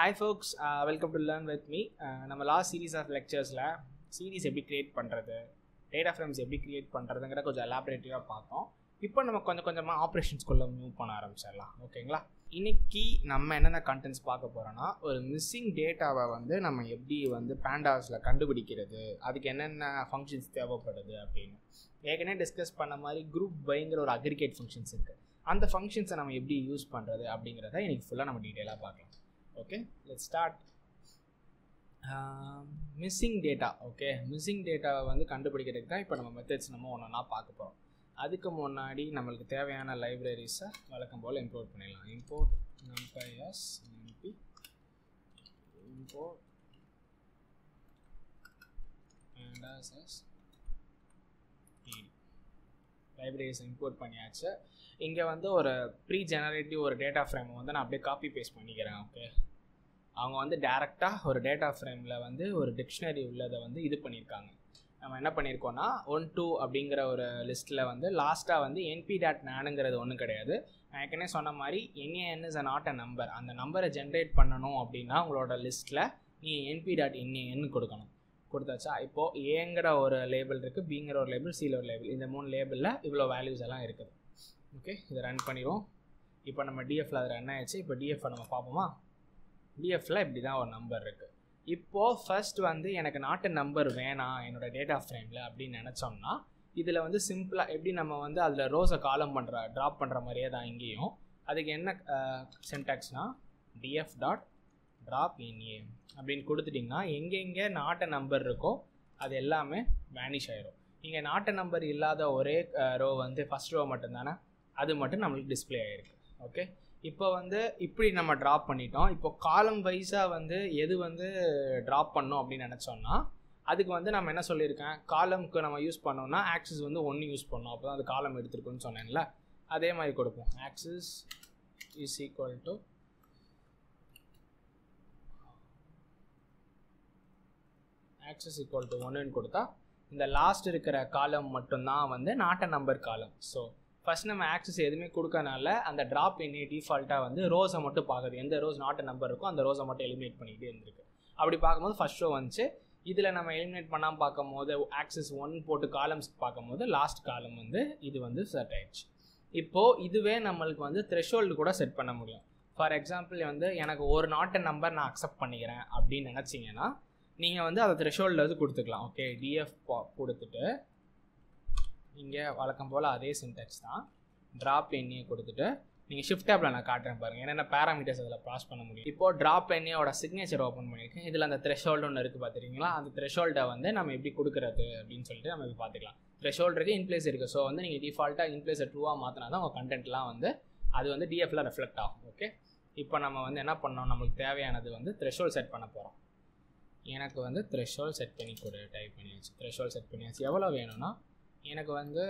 hi folks welcome to learn with me நம்ம last series of லெக்சர்ஸில் series எப்படி create பண்ணுறது டேட்டா ஃப்ரேம்ஸ் எப்படி க்ரியேட் பண்ணுறதுங்கிற கொஞ்சம் எலாபரேட்டிவாக பார்த்தோம் இப்போ நம்ம கொஞ்சம் கொஞ்சமாக ஆப்ரேஷன்ஸ்குள்ளே மூவ் பண்ண ஆரம்பிச்சிடலாம் ஓகேங்களா இன்னைக்கு நம்ம என்னென்ன கண்டென்ட்ஸ் பார்க்க போகிறோன்னா ஒரு மிஸ்ஸிங் டேட்டாவை வந்து நம்ம எப்படி வந்து பேண்டாஸில் கண்டுபிடிக்கிறது அதுக்கு என்னென்ன ஃபங்க்ஷன்ஸ் தேவைப்படுது அப்படின்னு ஏற்கனவே டிஸ்கஸ் பண்ண மாதிரி குரூப் பைங்கிற ஒரு அக்ரிகேட் ஃபங்க்ஷன்ஸ் இருக்குது அந்த ஃபங்க்ஷன்ஸை நம்ம எப்படி யூஸ் பண்ணுறது அப்படிங்கிறத இன்னைக்கு ஃபுல்லாக நம்ம டீட்டெயிலாக பார்க்கலாம் okay let start missing data okay missing டேட்டாவை வந்து கண்டுபிடிக்கிறதுக்கு தான் இப்போ நம்ம மெத்தட்ஸ் நம்ம ஒன்று ஒன்றா பார்க்க போகிறோம் அதுக்கு முன்னாடி நம்மளுக்கு தேவையான லைப்ரரிஸை வழக்கம் போல் இம்போர்ட் பண்ணிடலாம் import numpy as NP import pandas libraries import பண்ணியாச்சு இங்கே வந்து ஒரு ப்ரீ ஜெனரேட்டிவ் ஒரு டேட்டா ஃப்ரேமை வந்து நான் அப்படியே காப்பி பேஸ்ட் பண்ணிக்கிறேன் ஓகே அவங்க வந்து டேரெக்டாக ஒரு டேட்டா ஃப்ரேமில் வந்து ஒரு டிக்ஷனரி உள்ளதை வந்து இது பண்ணியிருக்காங்க நம்ம என்ன பண்ணியிருக்கோம்னா ஒன் டூ அப்படிங்கிற ஒரு லிஸ்ட்டில் வந்து லாஸ்ட்டாக வந்து என்பி டாட் நேனுங்கிறது ஒன்றும் கிடையாது நான் ஏற்கனவே சொன்ன மாதிரி NAN is a not a number அந்த நம்பரை ஜென்ரேட் பண்ணணும் அப்படின்னா உங்களோட லிஸ்ட்டில் நீங்கள் என்பி டாட் என்ஏஎன்னு கொடுக்கணும் கொடுத்தாச்சா இப்போது ஏங்கிற ஒரு லேபிள் இருக்குது பிங்கிற ஒரு லேபிள் சியில் ஒரு லேபிள் இந்த மூணு லேபிளில் இவ்வளோ வேல்யூஸ் எல்லாம் இருக்குது ஓகே இதை ரன் பண்ணிடுவோம் இப்போ நம்ம டிஎஃப்ல அது ரன் ஆயிடுச்சு இப்போ டிஎஃப் நம்ம பார்ப்போமா டிஎஃப்ல இப்படி தான் ஒரு நம்பர் இருக்குது இப்போது ஃபர்ஸ்ட் வந்து எனக்கு நாட்டு நம்பர் வேணாம் என்னோடய டேட்டா ஃப்ரேமில் அப்படின்னு நினச்சோம்னா இதில் வந்து சிம்பிளாக எப்படி நம்ம வந்து அதில் ரோஸை காலம் பண்ணுற ட்ராப் பண்ணுற மாதிரியே தான் இங்கேயும் அதுக்கு என்ன சென்டாக்ஸ்னால் டிஎஃப் டாட் ட்ராப் என்ஏ அப்படின்னு கொடுத்துட்டிங்கன்னா எங்கெங்கே நாட்டு நம்பர் இருக்கோ அது எல்லாமே வேனிஷ் ஆயிரும் இங்கே நாட்டு நம்பர் இல்லாத ஒரே ரோ வந்து ஃபஸ்ட் ரோ மட்டும்தானே அது மட்டும் நம்மளுக்கு டிஸ்பிளே ஆகிருக்கு ஓகே இப்போ வந்து இப்படி நம்ம ட்ராப் பண்ணிட்டோம் இப்போ காலம் வைஸாக வந்து எது வந்து ட்ராப் பண்ணோம் அப்படின்னு நினச்சோம்னா அதுக்கு வந்து நம்ம என்ன சொல்லியிருக்கேன் காலம்க்கு நம்ம யூஸ் பண்ணோம்னா ஆக்சிஸ் வந்து ஒன்று யூஸ் பண்ணோம் அப்போ தான் அது காலம் எடுத்துருக்குன்னு சொன்னேன்ல அதே மாதிரி கொடுப்போம் axis is equal to axis equal to ஒன்றுன்னு கொடுத்தா இந்த லாஸ்ட் இருக்கிற காலம் மட்டும்தான் வந்து நாட்ட நம்பர் காலம் ஸோ ஃபஸ்ட் நம்ம ஆக்சஸ் எதுவுமே கொடுக்கறனால அந்த ட்ராப் எண்ணி டிஃபால்ட்டாக வந்து ரோஸை மட்டும் பார்க்குது எந்த ரோஸ் நாட்டு நம்பர் இருக்கோ அந்த ரோஸை மட்டும் எலிமினேட் பண்ணிக்கிட்டே இருந்திருக்கு அப்படி பார்க்கும்போது ஃபஸ்ட் ஷோ வந்துச்சு இதில் நம்ம எலிமினேட் பண்ணாமல் பார்க்கும் போது ஆக்சஸ் ஒன் போட்டு காலம்ஸ் பார்க்கும்போது லாஸ்ட் காலம் வந்து இது வந்து செட் ஆயிடுச்சு இப்போது இதுவே நம்மளுக்கு வந்து த்ரெஷோல்டு கூட செட் பண்ண முடியும் ஃபார் எக்ஸாம்பிள் வந்து எனக்கு ஒரு நாட்டு நம்பர் நான் அக்செப்ட் பண்ணிக்கிறேன் அப்படின்னு நினச்சிங்கன்னா நீங்கள் வந்து அதை த்ரெஷோல்டில் வந்து கொடுத்துக்கலாம் ஓகே டிஎஃப் கொடுத்துட்டு இங்கே வழக்கம் போல் அதே சின்டெக்ஸ் தான் ட்ராப் எண்ணியை கொடுத்துட்டு நீங்கள் ஷிஃப்ட் டேப்பில் நான் காட்டுறேன் பாருங்கள் என்னென்ன பேராமீட்டர்ஸ் அதில் பாஸ் பண்ண முடியும் இப்போது ட்ராப் எண்ணியோட சிக்னேச்சர் ஓப்பன் பண்ணியிருக்கேன் இதில் அந்த த்ரெஷோல்டு ஒன்று இருக்குது பார்த்துருக்கீங்களா அந்த த்ரெஷோல்டை வந்து நம்ம எப்படி கொடுக்குறது அப்படின்னு சொல்லிட்டு நம்ம இப்போ பார்த்துக்கலாம் த்ரெஷோல்டு இருக்குது இன்ப்ளேஸ் இருக்குது ஸோ வந்து நீங்கள் டிஃபால்ட்டாக இன்ப்ளேஸை ட்ரூவாக மாற்றினா தான் உங்கள் கண்டென்ட்லாம் வந்து அது வந்து டிஎஃப்ல ரெஃப்ளெக்ட் ஆகும் ஓகே இப்போ நம்ம வந்து என்ன பண்ணோம் நம்மளுக்கு தேவையானது வந்து த்ரெஷோல் செட் பண்ண போகிறோம் எனக்கு வந்து த்ரெஷோல் செட் பண்ணி கொடு டைப் பண்ணியாச்சு த்ரெஷோல் செட் பண்ணியாச்சு எவ்வளோ வேணும்னா எனக்கு வந்து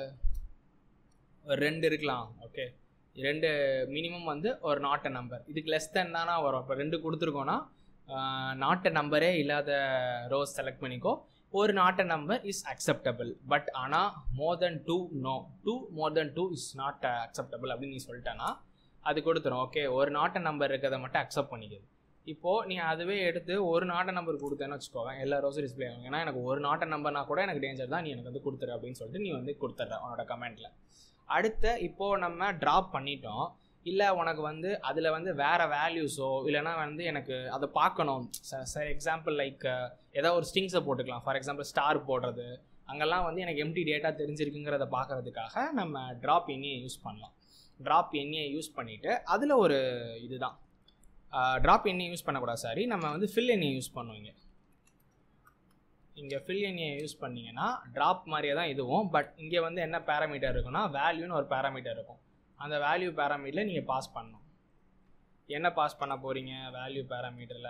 ரெண்டு இருக்கலாம் ஓகே ரெண்டு மினிமம் வந்து ஒரு நாட்டு நம்பர் இதுக்கு லெஸ் தென் தானே வரும் இப்போ ரெண்டு கொடுத்துருக்கோன்னா நாட்டு நம்பரே இல்லாத ரோஸ் செலக்ட் பண்ணிக்கோ ஒரு நாட்டு நம்பர் இஸ் அக்செப்டபிள் பட் ஆனால் more than two no two more than two is not acceptable அப்படின்னு நீ சொல்லிட்டேன்னா அது கொடுத்துரும் ஓகே ஒரு நாட்டு நம்பர் இருக்கிறத மட்டும் அக்செப்ட் பண்ணிக்குது இப்போது நீ அதுவே எடுத்து ஒரு நாட்டை நம்பர் கொடுத்தேன்னு வச்சுக்கோவேன் எல்லா ரோஸும் டிஸ்பிளே ஆகும் ஏன்னா எனக்கு ஒரு நாட்டை நம்பர்னா கூட எனக்கு டேஞ்சர் தான் நீ எனக்கு வந்து கொடுத்துரு அப்படின்னு சொல்லிட்டு நீ வந்து கொடுத்துட்ற உன்னோட கமெண்ட்டில் அடுத்த இப்போது நம்ம ட்ராப் பண்ணிட்டோம் இல்லை உனக்கு வந்து அதில் வந்து வேறு வேல்யூஸோ இல்லைனா வந்து எனக்கு அதை பார்க்கணும் சார் எக்ஸாம்பிள் லைக் ஏதோ ஒரு ஸ்டிங்ஸை போட்டுக்கலாம் ஃபார் எக்ஸாம்பிள் ஸ்டார் போடுறது அங்கெல்லாம் வந்து எனக்கு எம்டி டேட்டா தெரிஞ்சிருக்குங்கிறத பார்க்குறதுக்காக நம்ம ட்ராப் எண்ணியை யூஸ் பண்ணலாம் ட்ராப் எண்ணியை யூஸ் பண்ணிவிட்டு அதில் ஒரு இதுதான் ட்ராப் எண்ணெய் யூஸ் பண்ணக்கூடாது சாரி நம்ம வந்து ஃபில் எண்ணெய் யூஸ் பண்ணுவீங்க இங்கே ஃபில் எண்ணெயை யூஸ் பண்ணிங்கன்னா ட்ராப் மாதிரியே தான் இதுவும் பட் இங்கே வந்து என்ன பேராமீட்டர் இருக்குன்னா வேல்யூன்னு ஒரு பேராமீட்டர் இருக்கும் அந்த வேல்யூ பேராமீட்டரில் நீங்கள் பாஸ் பண்ணணும் என்ன பாஸ் பண்ண போகிறீங்க வேல்யூ பேராமீட்டரில்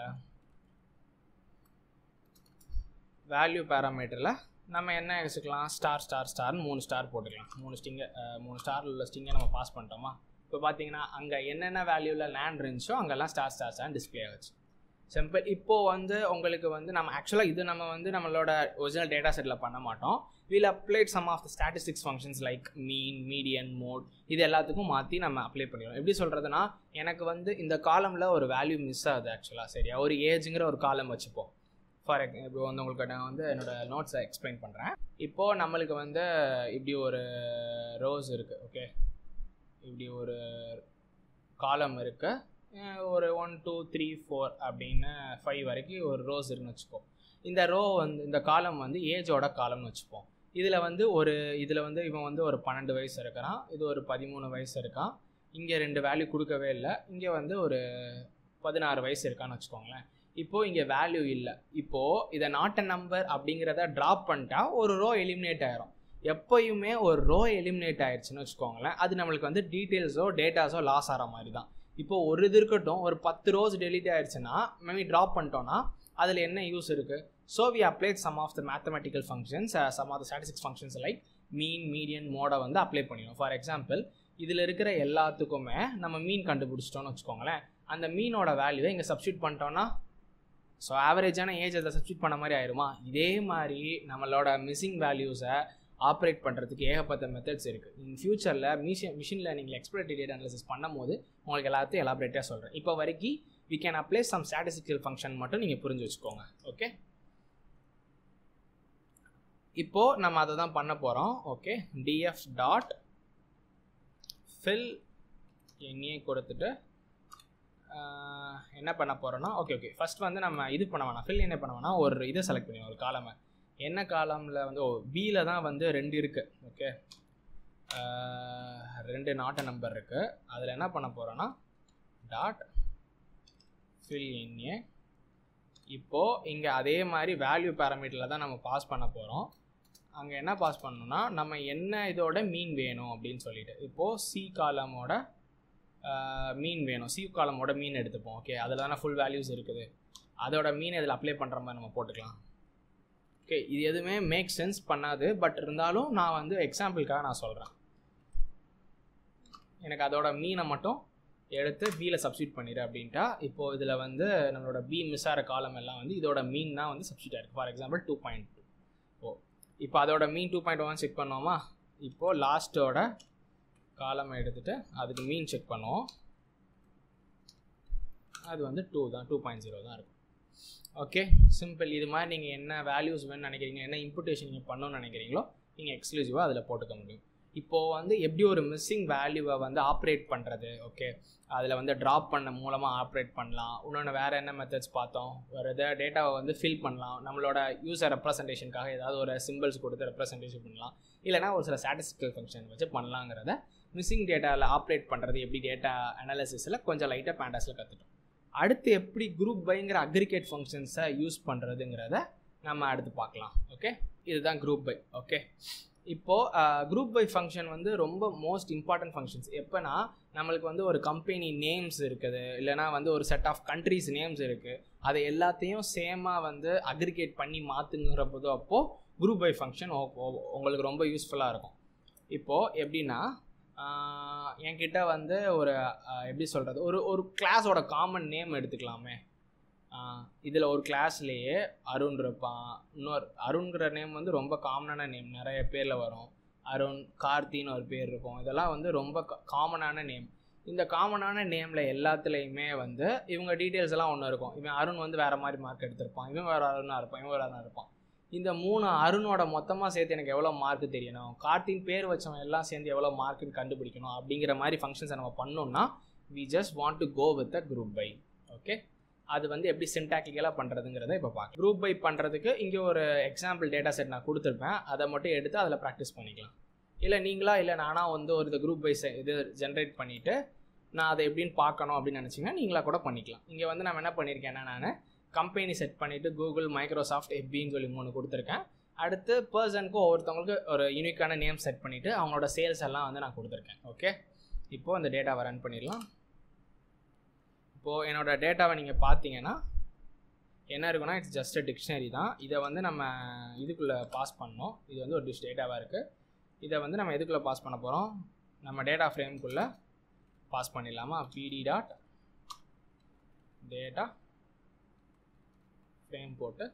வேல்யூ பேராமீட்டரில் நம்ம என்ன வச்சுக்கலாம் ஸ்டார் ஸ்டார் ஸ்டார்னு மூணு ஸ்டார் போட்டுக்கலாம் மூணு ஸ்டிங்கை மூணு ஸ்டார் உள்ள ஸ்டிங்கை நம்ம பாஸ் பண்ணிட்டோமா இப்போ பார்த்தீங்கன்னா அங்கே என்னென்ன வேல்யூவில் லேண்ட் இருந்துச்சோ அங்கெல்லாம் ஸ்டார் ஸ்டார் ஸ்டார் டிஸ்பிளே ஆச்சு சிம்பிள் இப்போது வந்து உங்களுக்கு வந்து நம்ம ஆக்சுவலாக இது நம்ம வந்து நம்மளோட ஒரிஜினல் டேட்டா செட்டில் பண்ண மாட்டோம் will applied some of the statistics functions like mean median mode இது எல்லாத்துக்கும் மாற்றி நம்ம அப்ளை பண்ணிடுவோம் எப்படி சொல்கிறதுனா எனக்கு வந்து இந்த காலமில் ஒரு வேல்யூ மிஸ் ஆகுது ஆக்சுவலாக சரியா ஒரு ஏஜுங்கிற ஒரு காலம் வச்சுப்போம் ஃபார் இப்போ வந்து உங்களுக்கு நான் வந்து என்னோடய நோட்ஸை எக்ஸ்பிளைன் பண்ணுறேன் இப்போது நம்மளுக்கு வந்து இப்படி ஒரு ரோஸ் இருக்குது ஓகே இப்படி ஒரு காலம் இருக்குது ஒரு ஒன் டூ த்ரீ ஃபோர் அப்படின்னு ஃபைவ் வரைக்கும் ஒரு ரோஸ் இருக்குன்னு வச்சுப்போம் இந்த ரோ வந்து இந்த காலம் வந்து ஏஜோட காலம்னு வச்சுப்போம் இதில் வந்து ஒரு இதில் வந்து இவன் வந்து ஒரு பன்னெண்டு வயசு இருக்கிறான் இது ஒரு பதிமூணு வயசு இருக்கான் இங்கே ரெண்டு வேல்யூ கொடுக்கவே இல்லை இங்கே வந்து ஒரு பதினாறு வயசு இருக்கான்னு வச்சுக்கோங்களேன் இப்போது இங்கே வேல்யூ இல்லை இப்போது இதை நாட் அ நம்பர் அப்படிங்கிறத ட்ராப் பண்ணிட்டா ஒரு ரோ எலிமினேட் ஆயிரும் எப்போயுமே ஒரு ரோ எலிமினேட் ஆயிடுச்சுன்னு வச்சுக்கோங்களேன் அது நம்மளுக்கு வந்து டீட்டெயில்ஸோ டேட்டாஸோ லாஸ் ஆகிற மாதிரி தான் இப்போ ஒரு இது இருக்கட்டும் ஒரு பத்து ரோஸ் டெலிட் ஆயிடுச்சுன்னா மேபி ட்ராப் பண்ணிட்டோன்னா அதில் என்ன யூஸ் இருக்குது so we applied some of the mathematical functions some of the statistics functions like mean median மோடை வந்து அப்ளை பண்ணிடும் ஃபார் எக்ஸாம்பிள் இதில் இருக்கிற எல்லாத்துக்குமே நம்ம மீன் கண்டுபிடிச்சிட்டோம்னு வச்சுக்கோங்களேன் அந்த மீனோட வேல்யூவை இங்கே சப்ஸ்டியூட் பண்ணிட்டோன்னா ஸோ ஆவரேஜான ஏஜ் அதை சப்ஸ்டியூட் பண்ண மாதிரி ஆயிருமா இதே மாதிரி நம்மளோட மிஸ்ஸிங் வேல்யூஸை ஆப்ரேட் பண்ணுறதுக்கு ஏகப்பட்ட மெத்தட்ஸ் இருக்குது இன் ஃபியூச்சரில் machine machine learning explorative data analysis பண்ணும்போது உங்களுக்கு எல்லாத்தையும் எலாபரேட்டாக சொல்கிறேன் இப்போ வரைக்கும் we can apply some statistical function மட்டும் நீங்கள் புரிஞ்சு வச்சுக்கோங்க ஓகே இப்போது நம்ம அதை தான் பண்ண போகிறோம் ஓகே டிஎஃப் டாட் ஃபில் எண்ணே கொடுத்துட்டு என்ன பண்ண போகிறோன்னா ஓகே ஓகே ஃபஸ்ட் வந்து நம்ம இது பண்ண வேணாம் ஃபில் என்ன பண்ண வேணாம் ஒரு இதை செலக்ட் பண்ணி ஒரு காலமை என்ன காலமில் வந்து ஓ பியில் தான் வந்து ரெண்டு இருக்குது ஓகே ரெண்டு நாட்டு நம்பர் இருக்குது அதில் என்ன பண்ண போகிறோன்னா டாட் ஃபில் எண்ணே இப்போது இங்கே அதே மாதிரி வேல்யூ பேராமீட்டரில் தான் நம்ம பாஸ் பண்ண போகிறோம் அங்கே என்ன பாஸ் பண்ணணும்னா நம்ம என்ன இதோட மீன் வேணும் அப்படின்னு சொல்லிட்டு இப்போது சி காலமோட மீன் வேணும் சி காலமோட மீன் எடுத்துப்போம் ஓகே அதில் தானே ஃபுல் வேல்யூஸ் இருக்குது அதோட மீன் இதில் அப்ளை பண்ணுற மாதிரி நம்ம போட்டுக்கலாம் ஓகே இது எதுவுமே மேக் சென்ஸ் பண்ணாது பட் இருந்தாலும் நான் வந்து எக்ஸாம்பிளுக்காக நான் சொல்கிறேன் எனக்கு அதோட மீனை மட்டும் எடுத்து பியில் சப்ஸ்டியூட் பண்ணிடு அப்படின்ட்டா இப்போது இதில் வந்து நம்மளோட பி மிஸ் ஆகிற காலம் எல்லாம் வந்து இதோட மீன் தான் வந்து சப்ஸ்டியூட் ஆயிருக்கு for example two point two O இப்போ அதோட mean two point one check பண்ணோமா இப்போது லாஸ்ட்டோட காலம் எடுத்துகிட்டு அதுக்கு மீன் செக் பண்ணுவோம் அது வந்து டூ தான் டூ பாயிண்ட் ஜீரோ தான் இருக்கும் ஓகே சிம்பிள் இது மாதிரி நீங்கள் என்ன வேல்யூஸ் வேணும்னு நினைக்கிறீங்க என்ன இம்புட்டேஷன் நீங்கள் பண்ணணும்னு நினைக்கிறீங்களோ நீங்கள் எக்ஸ்க்ளூசிவாக அதில் போட்டுக்க முடியும் இப்போது வந்து எப்படி ஒரு மிஸ்ஸிங் வேல்யூவை வந்து ஆப்ரேட் பண்ணுறது ஓகே அதில் வந்து ட்ராப் பண்ண மூலமாக ஆப்ரேட் பண்ணலாம் இன்னொன்று வேறு என்ன மெத்தட்ஸ் பார்த்தோம் ஒரு இதை டேட்டாவை வந்து ஃபில் பண்ணலாம் நம்மளோட யூசர் ரெப்ரசன்டேஷனுக்காக ஏதாவது ஒரு சிம்பிள்ஸ் கொடுத்து ரெப்ரசன்டேஷன் பண்ணலாம் இல்லைனா ஒரு சில ஸ்டாட்டிஸ்டிக்கல் ஃபங்க்ஷன் வச்சு பண்ணலாங்கிறத மிஸ்ஸிங் டேட்டாவில் ஆப்ரேட் பண்ணுறது எப்படி டேட்டா அனாலிசிஸில் கொஞ்சம் லைட்டாக பேண்டாஸில் கற்றுட்டோம் அடுத்து எப்படி குரூப் பைங்கிற அக்ரிகேட் ஃபங்க்ஷன்ஸை யூஸ் பண்ணுறதுங்கிறத நம்ம அடுத்து பார்க்கலாம் ஓகே இதுதான் குரூப் பை ஓகே இப்போது குரூப் பை ஃபங்க்ஷன் வந்து ரொம்ப மோஸ்ட் இம்பார்ட்டன்ட் ஃபங்க்ஷன்ஸ் எப்போனா நம்மளுக்கு வந்து ஒரு கம்பெனி நேம்ஸ் இருக்குது இல்லைனா வந்து ஒரு செட் ஆஃப் கண்ட்ரிஸ் நேம்ஸ் இருக்குது அதை எல்லாத்தையும் சேமாக வந்து அக்ரிகேட் பண்ணி மாற்றுங்கிற போது அப்போது குரூப் பை ஃபங்க்ஷன் உங்களுக்கு ரொம்ப யூஸ்ஃபுல்லாக இருக்கும் இப்போது எப்படின்னா என்கிட்ட வந்து ஒரு எப்படி சொல்கிறது ஒரு ஒரு கிளாஸோட காமன் நேம் எடுத்துக்கலாமே இதில் ஒரு கிளாஸ்லேயே அருண் இருப்பான் இன்னொரு அருண்கிற நேம் வந்து ரொம்ப காமனான நேம் நிறைய பேரில் வரும் அருண் கார்த்தின்னு ஒரு பேர் இருக்கும் இதெல்லாம் வந்து ரொம்ப காமனான நேம் இந்த காமனான நேமில் எல்லாத்துலேயுமே வந்து இவங்க டீட்டெயில்ஸ் எல்லாம் ஒன்று இருக்கும் இவன் அருண் வந்து வேறு மாதிரி மார்க் எடுத்திருப்பான் இவன் வேறு அருணாக இருப்பான் இவன் வேறு அருணாக இருப்பான் இந்த மூணு அருணோட மொத்தமாக சேர்த்து எனக்கு எவ்வளோ மார்க் தெரியணும் கார்த்தின் பேர் வச்சவன் எல்லாம் சேர்ந்து எவ்வளோ மார்க்குன்னு கண்டுபிடிக்கணும் அப்படிங்கிற மாதிரி ஃபங்க்ஷன்ஸை நம்ம பண்ணோம்னா we just want to go with a group by okay அது வந்து எப்படி சின்டாக்டிக்கலாக பண்ணுறதுங்கிறத இப்போ பார்க்க குரூப் பை பண்ணுறதுக்கு இங்கே ஒரு எக்ஸாம்பிள் டேட்டா செட் நான் கொடுத்துருப்பேன் அதை மட்டும் எடுத்து அதில் ப்ராக்டிஸ் பண்ணிக்கலாம் இல்லை நீங்களா இல்லை நானாக வந்து ஒரு இந்த குரூப் பை இது ஜென்ரேட் பண்ணிவிட்டு நான் அதை எப்படின்னு பார்க்கணும் அப்படின்னு நினச்சிங்கன்னா நீங்களாக கூட பண்ணிக்கலாம் இங்கே வந்து நான் என்ன பண்ணியிருக்கேன்னா நான் கம்பெனி செட் பண்ணிவிட்டு கூகுள் மைக்ரோசாஃப்ட் எஃபின்னு சொல்லி மூணு கொடுத்துருக்கேன் அடுத்து பர்சனுக்கு ஒவ்வொருத்தவங்களுக்கு ஒரு யூனிக்கான நேம் செட் பண்ணிவிட்டு அவங்களோட சேல்ஸ் எல்லாம் வந்து நான் கொடுத்துருக்கேன் ஓகே இப்போது அந்த டேட்டாவை ரன் பண்ணிடலாம் இப்போது என்னோடய டேட்டாவை நீங்கள் பார்த்தீங்கன்னா என்ன இருக்குன்னா இட்ஸ் ஜஸ்ட் டிக்ஷனரி தான் இதை வந்து நம்ம இதுக்குள்ளே பாஸ் பண்ணோம் இது வந்து ஒரு டிஷ் டேட்டாவாக இருக்குது இதை வந்து நம்ம எதுக்குள்ளே பாஸ் பண்ண போகிறோம் நம்ம டேட்டா ஃப்ரேம்குள்ளே பாஸ் பண்ணிடலாமா பிடி டாட் டேட்டா ஃப்ரேம் போட்டு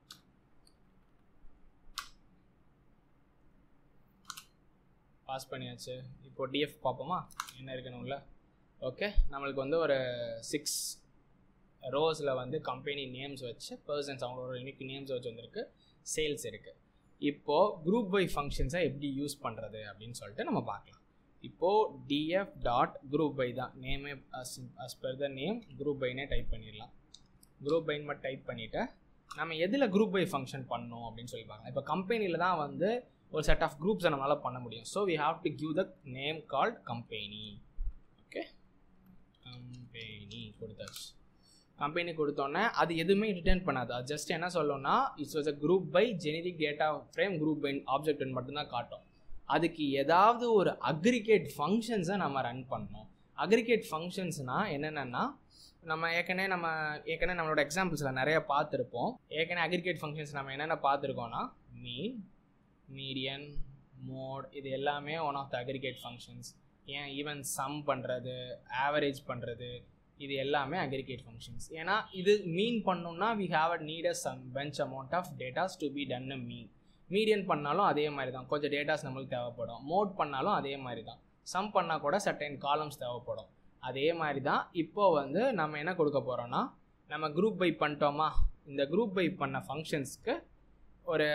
பாஸ் பண்ணியாச்சு இப்போ டிஎஃப் பார்ப்போமா என்ன இருக்குன்னு உள்ள ஓகே நம்மளுக்கு வந்து ஒரு சிக்ஸ் ரோஸில் வந்து கம்பெனி நேம்ஸ் வச்சு பர்சன்ஸ் அவங்களோட யூனிக் நேம்ஸ் வச்சு வந்திருக்கு சேல்ஸ் இருக்குது இப்போது குரூப் பை ஃபங்க்ஷன்ஸை எப்படி யூஸ் பண்ணுறது அப்படின்னு சொல்லிட்டு நம்ம பார்க்கலாம் இப்போது டிஎஃப் டாட் குரூப் பை தான் நேமே as as per the name group பைனே டைப் பண்ணிடலாம் குரூப் பைன் மட்டும் டைப் பண்ணிவிட்டு நம்ம எதில் குரூப் பை ஃபங்க்ஷன் பண்ணணும் அப்படின்னு சொல்லி பார்க்கலாம் இப்போ கம்பெனியில் தான் வந்து ஒரு செட் ஆஃப் குரூப்ஸை நம்மளால் பண்ண முடியும் so we have to give the name called company okay company கொடுத்தாச்சு கம்பெனி கொடுத்தோன்னே அது எதுவுமே ரிட்டர்ன் பண்ணாது அது ஜஸ்ட் என்ன சொல்லணும்னா it's was a group by generic data frame group by object மட்டும்தான் காட்டும் அதுக்கு ஏதாவது ஒரு அக்ரிகேட் ஃபங்க்ஷன்ஸை நம்ம ரன் பண்ணணும் அக்ரிகேட் ஃபங்க்ஷன்ஸ்னால் என்னென்னா நம்ம ஏற்கனவே நம்ம ஏற்கனவே நம்மளோட எக்ஸாம்பிள்ஸில் நிறைய பார்த்துருப்போம் ஏற்கனவே அக்ரிகேட் ஃபங்க்ஷன்ஸ் நம்ம என்னென்ன பார்த்துருக்கோன்னா மீன் மீடியன் மோட் இது எல்லாமே one of the aggregate functions ஏன் ஈவன் சம் பண்ணுறது ஆவரேஜ் பண்ணுறது இது எல்லாமே அக்ரிகேட் ஃபங்க்ஷன்ஸ் ஏன்னா இது மீன் பண்ணோம்னா we have a need a some bench amount of datas to be done a mean median பண்ணாலும் அதே மாதிரி தான் கொஞ்சம் டேட்டாஸ் நம்மளுக்கு தேவைப்படும் மோட் பண்ணாலும் அதே மாதிரி தான் சம் பண்ணால் கூட சர்டைன் காலம்ஸ் தேவைப்படும் அதே மாதிரி தான் இப்போ வந்து நம்ம என்ன கொடுக்க போகிறோன்னா நம்ம குரூப் பை பண்ணிட்டோமா இந்த குரூப் பை பண்ண ஃபங்க்ஷன்ஸ்க்கு ஒரு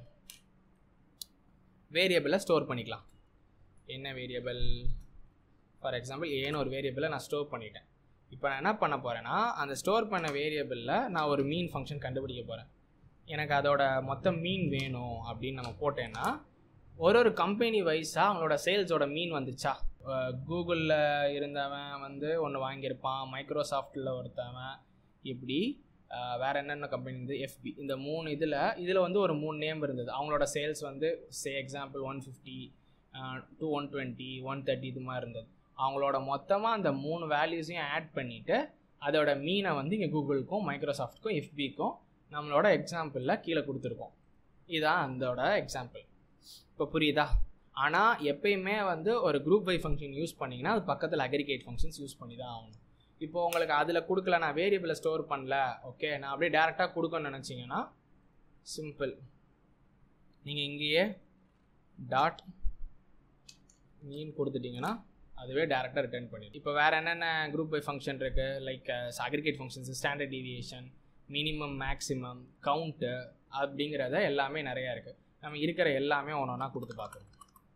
வேரியபிளை ஸ்டோர் பண்ணிக்கலாம் என்ன வேரியபிள் ஃபார் எக்ஸாம்பிள் ஏன்னு ஒரு வேரியபிளை நான் ஸ்டோர் பண்ணிட்டேன் இப்போ நான் என்ன பண்ண போகிறேன்னா அந்த ஸ்டோர் பண்ண வேரியபிளில் நான் ஒரு மீன் ஃபங்க்ஷன் கண்டுபிடிக்க போகிறேன் எனக்கு அதோட மொத்த மீன் வேணும் அப்படின்னு நம்ம போட்டேன்னா ஒரு ஒரு கம்பெனி வைஸாக அவங்களோட சேல்ஸோட மீன் வந்துச்சா கூகுளில் இருந்தவன் வந்து ஒன்று வாங்கியிருப்பான் மைக்ரோசாஃப்டில் ஒருத்தவன் இப்படி வேறு என்னென்ன கம்பெனி இருந்து எஃபி இந்த மூணு இதில் இதில் வந்து ஒரு மூணு நேம் இருந்தது அவங்களோட சேல்ஸ் வந்து say example one fifty two one twenty one thirty இது மாதிரி இருந்தது அவங்களோட மொத்தமாக அந்த மூணு வேல்யூஸையும் ஆட் பண்ணிவிட்டு அதோட மீனை வந்து இங்கே கூகுளுக்கும் மைக்ரோசாஃப்ட்க்கும் எஃபிக்கும் நம்மளோட எக்ஸாம்பிளில் கீழே கொடுத்துருக்கோம் இதுதான் அதோட எக்ஸாம்பிள் இப்போ புரியுதா ஆனால் எப்பயுமே வந்து ஒரு குரூப் பை ஃபங்க்ஷன் யூஸ் பண்ணிங்கன்னா அது பக்கத்தில் அக்ரிகேட் ஃபங்க்ஷன்ஸ் யூஸ் பண்ணி தான் ஆகணும் இப்போ உங்களுக்கு அதில் கொடுக்கல நான் வேரியபிளை ஸ்டோர் பண்ணல ஓகே நான் அப்படியே டேரெக்டாக கொடுக்கணும்னு நினச்சிங்கன்னா சிம்பிள் நீங்கள் இங்கேயே டாட் மீன் கொடுத்துட்டிங்கன்னா அதுவே டேரெக்டாக ரிட்டர்ன் பண்ணிடும் இப்போ வேறு என்னென்ன குரூப் பை ஃபங்க்ஷன் இருக்குது like aggregate functions standard deviation minimum maximum count அப்படிங்கிறத எல்லாமே நிறையா இருக்குது நம்ம இருக்கிற எல்லாமே ஒன்று ஒன்றா கொடுத்து பார்க்குறோம்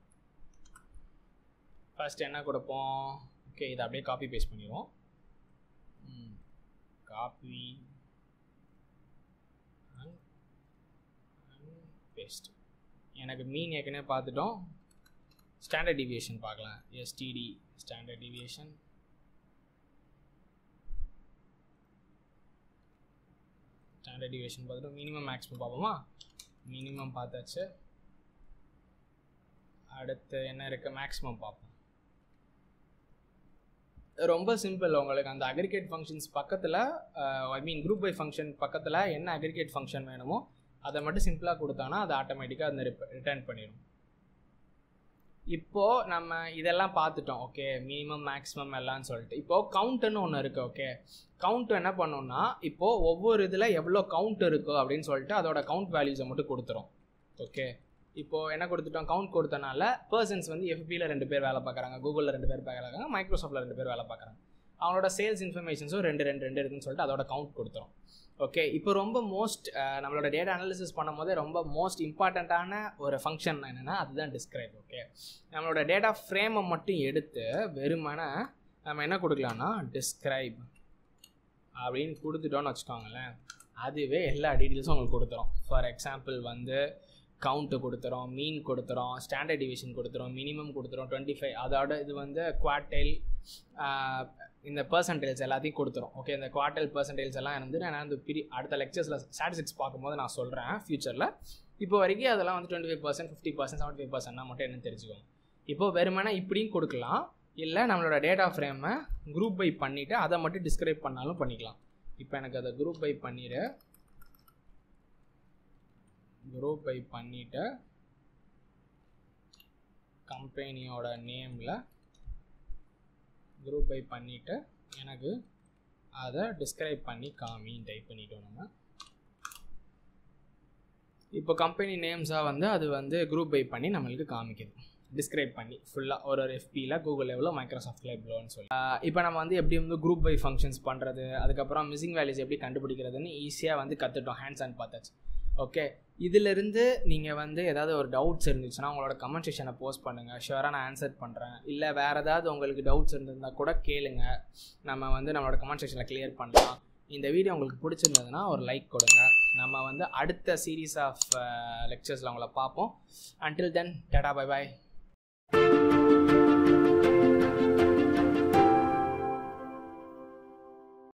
ஃபர்ஸ்ட் என்ன கொடுப்போம் ஓகே இதை அப்படியே காப்பி பேஸ்ட் பண்ணிடுவோம் காப்பி பேஸ்ட் எனக்கு மீன் ஏற்கனவே பார்த்துட்டோம் ஸ்டாண்டர்ட் டிவியேஷன் பார்க்கலாம் STD standard deviation standard deviation பார்த்துட்டு மினிமம் மேக்ஸிமம் பார்ப்போமா மினிமம் பார்த்தாச்சு அடுத்து என்ன இருக்குது மேக்ஸிமம் பார்ப்போம் ரொம்ப சிம்பிள் உங்களுக்கு அந்த அக்ரிகேட் ஃபங்க்ஷன்ஸ் பக்கத்தில் I mean group by function பக்கத்தில் என்ன அக்ரிகேட் ஃபங்க்ஷன் வேணுமோ அதை மட்டும் சிம்பிளாக கொடுத்தானா அது ஆட்டோமேட்டிக்காக அந்த ரிட்டர்ன் பண்ணிடும் இப்போது நம்ம இதெல்லாம் பார்த்துட்டோம் ஓகே மினிமம் மேக்ஸிமம் எல்லாம்னு சொல்லிட்டு இப்போது கவுண்ட்டுன்னு ஒன்று இருக்குது ஓகே கவுண்ட் என்ன பண்ணோம்னா இப்போது ஒவ்வொரு இதில் எவ்வளோ கவுண்ட் இருக்கோ அப்படின்னு சொல்லிட்டு அதோட கவுண்ட் வேல்யூஸை மட்டும் கொடுத்துரும் ஓகே இப்போது என்ன கொடுத்துட்டோம் கவுண்ட் கொடுத்தனால பர்சன்ஸ் வந்து எஃபியில் ரெண்டு பேர் வேலை பார்க்குறாங்க கூகுளில் ரெண்டு பேர் வேலை பார்க்குறாங்க மைக்ரோசாஃப்ட்டில் ரெண்டு பேர் வேலை பார்க்குறாங்க அவங்களோட சேல்ஸ் இன்ஃபர்மேஷன்ஸும் ரெண்டு ரெண்டு ரெண்டு இருக்குன்னு சொல்லிட்டு அதோட கவுண்ட் கொடுத்துரும் ஓகே இப்போ ரொம்ப மோஸ்ட் நம்மளோட டேட்டா அனாலிசிஸ் பண்ணும் போதே ரொம்ப மோஸ்ட் இம்பார்ட்டண்ட்டான ஒரு ஃபங்க்ஷன் என்னென்னா அதுதான் டிஸ்கிரைப் ஓகே நம்மளோட டேட்டா ஃப்ரேமை மட்டும் எடுத்து வெறுமனே நம்ம என்ன கொடுக்கலாம்னா டிஸ்கிரைப் அப்படின்னு கொடுத்துட்டோன்னு வச்சுக்கோங்களேன் அதுவே எல்லா டீட்டெயில்ஸும் உங்களுக்கு கொடுத்துரும் ஃபார் எக்ஸாம்பிள் வந்து கவுண்ட்டு கொடுத்துறோம் மீன் கொடுத்துறோம் ஸ்டாண்டர்ட் டிவிஷன் கொடுத்துறோம் மினிமம் கொடுத்துறோம் டுவெண்ட்டி ஃபைவ் அதோட இது வந்து குவார்டைல் இந்த பர்சன்டேஜ் எல்லாத்தையும் கொடுத்துரும் ஓகே இந்த குவார்டல் பர்சன்டேஜ் எல்லாம் வந்து நான் வந்து பிரி அடுத்த லெக்சர்ஸில் ஸ்டாட்டிஸ்டிக்ஸ் பார்க்கும்போது நான் சொல்கிறேன் ஃபியூச்சரில் இப்போ வரைக்கும் அதெல்லாம் வந்து twenty five percent fifty percent seventy five பர்சன்ட்னா மட்டும் என்ன தெரிஞ்சுக்கோங்க இப்போ வெறுமனே இப்படியும் கொடுக்கலாம் இல்லை நம்மளோட டேட்டா ஃப்ரேமை குரூப் பை பண்ணிவிட்டு அதை மட்டும் டிஸ்கிரைப் பண்ணாலும் பண்ணிக்கலாம் இப்போ எனக்கு அதை குரூப் பை பண்ணிவிட்டு குரூப் பை பண்ணிவிட்டு கம்பெனியோட நேமில் குரூப் பை பண்ணிவிட்டு எனக்கு அதை டிஸ்கிரைப் பண்ணி காமின்னு டைப் பண்ணிட்டோம் நம்ம இப்போ கம்பெனி நேம்ஸாக வந்து அது வந்து குரூப் பை பண்ணி நம்மளுக்கு காமிக்குது டிஸ்கிரைப் பண்ணி ஃபுல்லாக ஒரு ஒரு எஃபியில் கூகுள் எவ்வளோ மைக்ரோசாஃப்டில் எவ்வளோன்னு சொல்லி இப்போ நம்ம வந்து எப்படி வந்து குரூப் பை ஃபங்க்ஷன்ஸ் பண்ணுறது அதுக்கப்புறம் மிஸ்ஸிங் வேல்யூஸ் எப்படி கண்டுபிடிக்கிறதுன்னு ஈஸியாக வந்து கற்றுட்டோம் ஹேண்ட்ஸ் அண்ட் பார்த்தாச்சு ஓகே இதிலிருந்து நீங்கள் வந்து ஏதாவது ஒரு டவுட்ஸ் இருந்துச்சுன்னா உங்களோட கமெண்ட் செக்ஷனை போஸ்ட் பண்ணுங்கள் ஷுவராக நான் ஆன்சர் பண்ணுறேன் இல்லை வேறு ஏதாவது உங்களுக்கு டவுட்ஸ் இருந்திருந்தால் கூட கேளுங்க நம்ம வந்து நம்மளோட கமெண்ட் செக்ஷனில் கிளியர் பண்ணலாம் இந்த வீடியோ உங்களுக்கு பிடிச்சிருந்ததுன்னா ஒரு லைக் கொடுங்க நம்ம வந்து அடுத்த சீரீஸ் ஆஃப் லெக்சர்ஸில் உங்களை பார்ப்போம் அன்டில் தென் டாடா பை பாய்